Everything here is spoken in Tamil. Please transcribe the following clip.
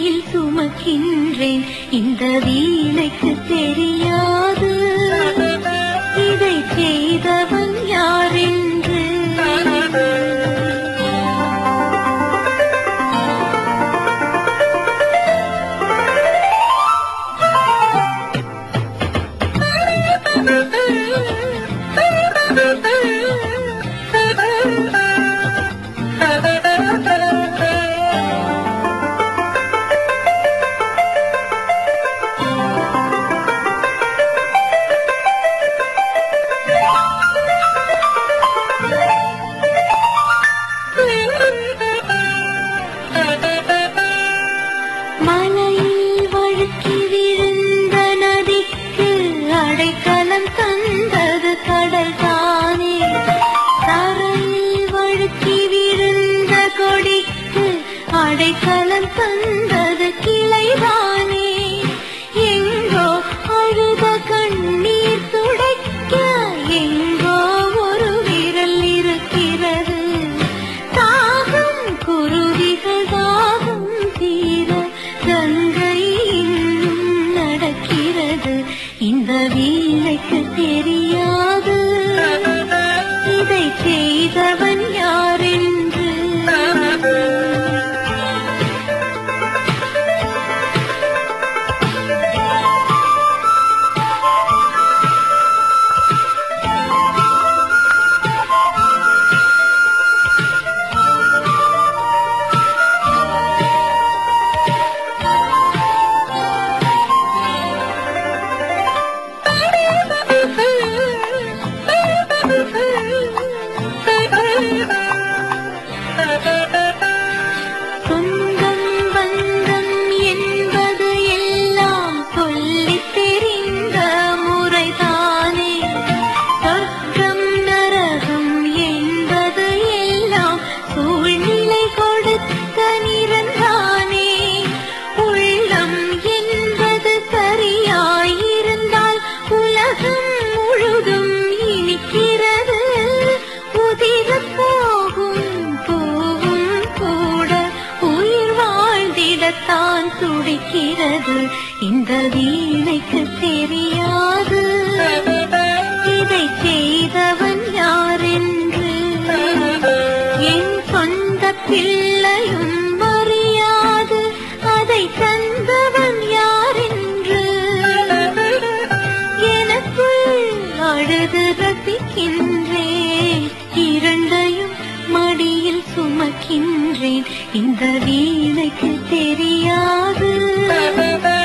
மடியில் சுமக்கின்றேன் இந்த வீணைக்கு தெரியாது இதை செய்தவன் யாரென்று மலையில் வழுக்கி விழுந்த நதிக்கு அடைக்கலம் தந்தது கடல் தானே தரையில் வழுக்கி விழுந்த கொடிக்கு அடைக்கலம் தந்தது கிளைதானே எங்கோ அழுத கண்ணீர் துடைக்க எங்கோ ஒரு விரல் இருக்கிறது தாகம் குருவிகள் தாகம் தீர கங்கை இன்னும் நடக்கிறது இந்த வீணைக்கு தெரியாது இதை செய்தவன் யாரென்று சொந்தம் பந்தம் என்பது எல்லாம் சொல்லித் தெரிந்த முறைதானே சொர்க்கம் நரகம் என்பது எல்லாம் சூழ்நிலை கொடுத்த நிறந்தானே உள்ளம் என்பது சரியாயிருந்தால் உலகம் முழுதும் இனிக்கிறது உதிரப் போகும் பூவும் கூட உயிர் வாழ்ந்திடத்தான் துடிக்கிறது இந்த வீணைக்கு தெரியாது இதை செய்தவன் யாரென்று என் சொந்த பிள்ளையும் அறியாது அதை தந்தவன் யாரென்று எனக்குள் அழுது ரசிக்கின்றேன் இரண்டையும் மடியில் சுமக்கின்றேன் இந்த வீணைக்கு தெரியாது